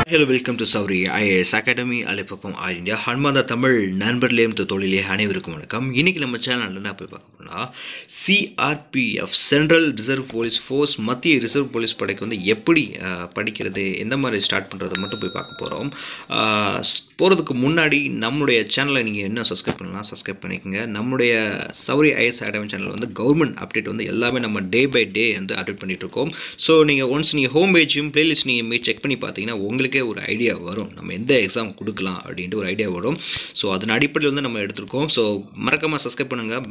hello welcome to Sowri IAS academy அலைப்பப்பம் all India ஹன்மாதா தமிழ் நண்பர்களையும் தொழிலே அனைவருக்கும் வணக்கம் இன்றைக்கி நம்ம சேனலில் என்ன போய் பார்க்க போனால் CRPF central reserve police force மத்திய ரிசர்வ் போலீஸ் படைக்கு வந்து எப்படி அஹ், படிக்கிறது எந்த மாதிரி ஸ்டார்ட் பண்ணுறது மட்டும் போய் பார்க்க போகிறோம் போகிறதுக்கு முன்னாடி நம்மளுடைய சேனலை நீங்கள் என்ன சப்ஸ்கிரைப் பண்ணலாம் சப்ஸ்கிரைப் பண்ணிக்கோங்க நம்மளுடைய சௌரி ஐஎஸ் அகாடமி சேனல் வந்து கவர்மெண்ட் அப்டேட் வந்து எல்லாமே நம்ம டே பை டே வந்து அப்டேட் பண்ணிட்டு இருக்கோம் ஸோ நீங்கள் ஒன்ஸ் நீங்கள் ஹோம் பேஜும் பிளேலிஸ்ட் நீங்கள் செக் பண்ணி பார்த்தீங்கன்னா உங்களுக்கே ஒரு ஐடியா வரும் நம்ம எந்த எக்ஸாம் கொடுக்கலாம் அப்படின்ட்டு ஒரு ஐடியா வரும் ஸோ அதன் அடிப்படையில் வந்து நம்ம எடுத்திருக்கோம் ஸோ மறக்காமல் சப்ஸ்கிரைப் பண்ணுங்கள்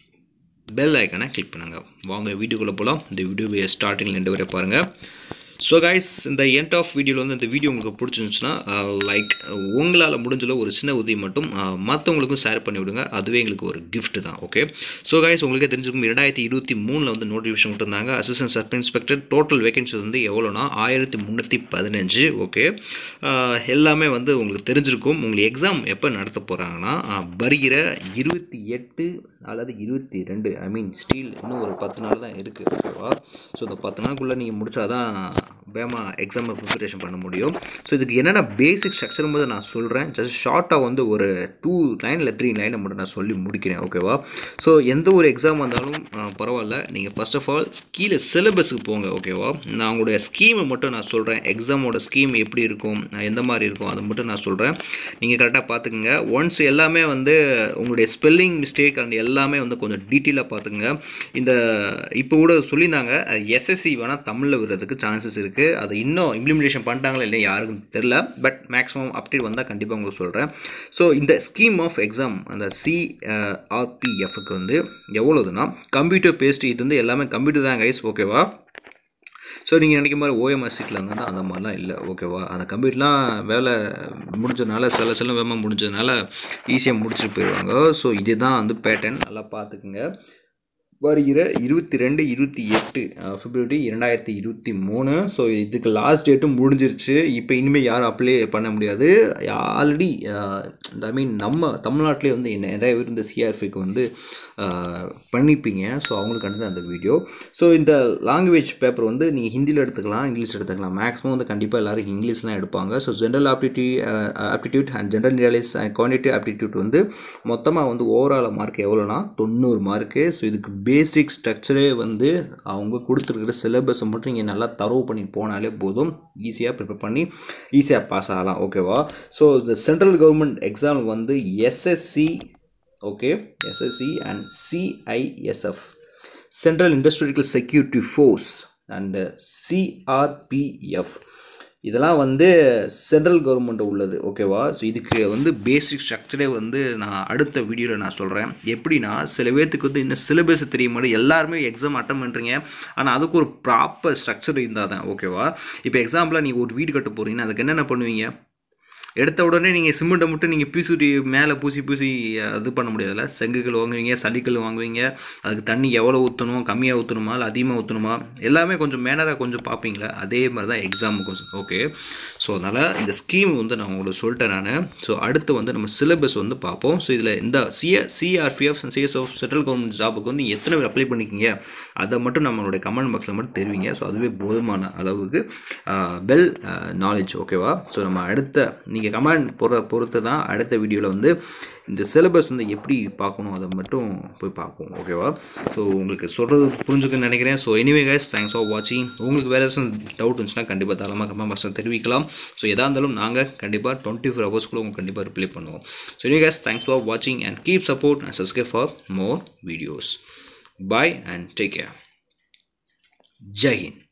பெல் ஐக்கனை கிளிக் பண்ணுங்கள் வாங்க வீடியோக்குள்ளே போகலாம் இந்த வீடியோவை ஸ்டார்டிங்கில் ரெண்டு வரை பாருங்கள் ஸோ கைஸ் இந்த எண்ட் ஆஃப் வீடியோவில் வந்து இந்த வீடியோ உங்களுக்கு பிடிச்சிருந்துச்சுன்னா லைக் உங்களால் முடிஞ்சளவு ஒரு சின்ன உதவி மட்டும் மற்றவங்களுக்கும் ஷேர் பண்ணி விடுங்க அதுவே எங்களுக்கு ஒரு gift தான் ஓகே ஸோ கைஸ் உங்களுக்கே தெரிஞ்சிருக்கும் ரெண்டாயிரத்தி இருபத்தி மூணில் வந்து நோட்டிஃபிகேஷன் விட்டுருந்தாங்க assistant sub inspector total vacancy வந்து எவ்வளோனா ஆயிரத்தி முந்நூற்றி பதினஞ்சு ஓகே எல்லாமே வந்து உங்களுக்கு தெரிஞ்சிருக்கும் உங்களுக்கு எக்ஸாம் எப்போ நடத்த போகிறாங்கன்னா வருகிற இருபத்தி எட்டு அல்லது இருபத்தி ரெண்டு ஐ மீன் ஸ்டீல் இன்னும் ஒரு பத்து நாள் தான் இருக்குது ஓகேவா ஸோ இந்த பத்து நாளுக்குள்ளே நீங்கள் முடிச்சாதான் வேகமாக எக்ஸாமை ப்ரிப்பரேஷன் பண்ண முடியும் ஸோ இதுக்கு என்னென்ன பேசிக் ஸ்ட்ரக்சர் போது நான் சொல்கிறேன் ஜஸ்ட் ஷார்ட்டாக வந்து ஒரு டூ லைன் இல்லை த்ரீ லைனை மட்டும் நான் சொல்லி முடிக்கிறேன் ஓகேவா ஸோ எந்த ஒரு எக்ஸாம் வந்தாலும் அஹ், பரவாயில்ல நீங்கள் ஃபர்ஸ்ட் ஆஃப் ஆல் கீழே சிலபஸுக்கு போங்க ஓகேவா நான் உங்களுடைய ஸ்கீமை மட்டும் நான் சொல்கிறேன் எக்ஸாமோட ஸ்கீம் எப்படி இருக்கும் அஹ், எந்த மாதிரி இருக்கும் அதை மட்டும் நான் சொல்கிறேன் நீங்கள் கரெக்டாக பார்த்துக்குங்க ஒன்ஸ் எல்லாமே வந்து உங்களுடைய ஸ்பெல்லிங் மிஸ்டேக் அண்ட் எல்லாமே வந்து கொஞ்சம் டீட்டெயிலாக பார்த்துக்குங்க இந்த இப்போ கூட சொல்லியிருந்தாங்க எஸ்எஸ்சி வேணால் தமிழில் விடுறதுக்கு சான்சஸ் இருக்குது அது இன்னும் இம்ப்ளிமெண்டேஷன் பண்ணிட்டாங்களா இல்லை யாருக்கும் தெரில பட் மேக்ஸிமம் அப்டேட் வந்தால் கண்டிப்பாக உங்களுக்கு சொல்கிறேன் ஸோ இந்த ஸ்கீம் ஆஃப் எக்ஸாம் அந்த சிஆர்பிஎஃப்க்கு வந்து எவ்வளோதுன்னா கம்ப்யூட்டர் பேஸ்ட் இது வந்து எல்லாமே கம்ப்யூட்டர் தான் கைஸ் ஓகேவா ஸோ நீங்கள் நினைக்கிற மாதிரி ஓஎம்எஸ் சீட்டில் இருந்தால் அந்த மாதிரிலாம் இல்லை ஓகேவா அந்த கம்ப்யூட்டர்லாம் வேலை முடிஞ்சதுனால சில சில வேகமாக முடிஞ்சதுனால ஈஸியாக முடிச்சுட்டு போயிடுவாங்க ஸோ இதுதான் வந்து பேட்டர்ன் நல்லா பார்த்துக்குங்க வருகிற இருபத்தி ரெண்டு இருபத்தி எட்டு பிப்ரவரி இரண்டாயிரத்தி இருபத்தி மூணு ஸோ இதுக்கு லாஸ்ட் டேட்டும் முடிஞ்சிருச்சு இப்போ இனிமேல் யாரும் அப்ளை பண்ண முடியாது ஆல்ரெடி ஐ மீன் நம்ம தமிழ்நாட்டிலே வந்து என்ன- நிறைய பேர் இந்த சிஆர்பிக்கு வந்து ஆஹ், பண்ணிப்பீங்க ஸோ அவங்களுக்கு தான் அந்த வீடியோ ஸோ இந்த லாங்குவேஜ் பேப்பர் வந்து நீங்கள் ஹிந்தியில் எடுத்துக்கலாம் இங்கிலீஷ் எடுத்துக்கலாம் மேக்ஸிமம் வந்து கண்டிப்பாக எல்லோரும் இங்கிலீஷ்லாம் எடுப்பாங்க ஸோ ஜென்ரல் ஆப்டிடியூ ஆப்டிடியூட் அண்ட் ஜென்ரல் நியாலிஸ் அண்ட் குவான்டிட்டிவ் ஆப்டிடியூட் வந்து மொத்தமாக வந்து ஓவரால் மார்க் எவ்வளோனா தொண்ணூறு மார்க்கு ஸோ இதுக்கு பேசிக் ஸ்ட்ரக்சரே வந்து அவங்க கொடுத்துருக்கிற சிலபஸை மட்டும் நீங்கள் நல்லா தரவு பண்ணி போனாலே போதும் ஈஸியாக ப்ரிப்பேர் பண்ணி ஈஸியாக பாஸ் ஆகலாம் ஓகேவா ஸோ இந்த சென்ட்ரல் கவர்மெண்ட் எக்ஸாம் வந்து SSC okay SSC and CISF central industrial security force and CRPF இதெல்லாம் வந்து சென்ட்ரல் கவர்மெண்ட் உள்ளது ஓகேவா ஸோ இதுக்கு வந்து பேசிக் ஸ்ட்ரக்சரே வந்து நான் அடுத்த வீடியோவில் நான் சொல்கிறேன் எப்படின்னா சில பேர்த்துக்கு வந்து இந்த சிலபஸ் தெரிய மாட்டேன் எல்லாருமே எக்ஸாம் அட்டன் பண்ணுறீங்க ஆனால் அதுக்கு ஒரு ப்ராப்பர் ஸ்ட்ரக்சர் இருந்தால் தான் ஓகேவா இப்போ எக்ஸாம்பிளாக நீங்கள் ஒரு வீடு கட்ட போகிறீங்கன்னா அதுக்கு என்னென்ன பண்ணுவீங்க எடுத்த உடனே நீங்கள் சிமெண்ட்டை மட்டும் நீங்கள் பூசி மேலே பூசி பூசி இது பண்ண முடியாதுல்ல செங்குகள் வாங்குவீங்க சளிக்கல் வாங்குவீங்க அதுக்கு தண்ணி எவ்வளோ ஊற்றணும் கம்மியாக ஊற்றணுமா இல்லை அதிகமாக ஊற்றணுமா எல்லாமே கொஞ்சம் மேனராக கொஞ்சம் பார்ப்பீங்களா அதே மாதிரி தான் எக்ஸாமுக்கும் ஓகே ஸோ அதனால் இந்த ஸ்கீம் வந்து நான் உங்களுக்கு சொல்லிட்டேன் நான் ஸோ அடுத்து வந்து நம்ம சிலபஸ் வந்து பார்ப்போம் ஸோ இதில் இந்த CA CRPF CSF central government ஜாபுக்கு வந்து எத்தனை பேர் அப்ளை பண்ணிக்கிங்க அதை மட்டும் நம்மளுடைய கமெண்ட் பாக்ஸில் மட்டும் தெரிவிங்க ஸோ அதுவே போதுமான அளவுக்கு வெல் நாலேஜ் ஓகேவா ஸோ நம்ம அடுத்த நீங்கள் கமெண்ட் பொற பொறுத்து தான் அடுத்த வீடியோவில் வந்து இந்த சிலபஸ் வந்து எப்படி பார்க்கணும் அதை மட்டும் போய் பார்ப்போம் ஓகேவா ஸோ உங்களுக்கு சொல்கிறது புரிஞ்சுக்குன்னு நினைக்கிறேன் so anyway guys thanks for வாட்சிங் உங்களுக்கு வேறு ஏதாச்சும் டவுட் இருந்துச்சுன்னா கண்டிப்பாக தாராளமாக கமெண்ட் பாக்ஸில் தெரிவிக்கலாம் ஸோ எதாக இருந்தாலும் நாங்கள் கண்டிப்பாக டுவெண்ட்டி ஃபோர் ஹவர்ஸ்க்குள்ளே உங்களுக்கு கண்டிப்பாக ரிப்ளை பண்ணுவோம் so anyway guys thanks for வாட்சிங் and keep support and subscribe for more videos bye and take care ஜெய் ஹிந்த்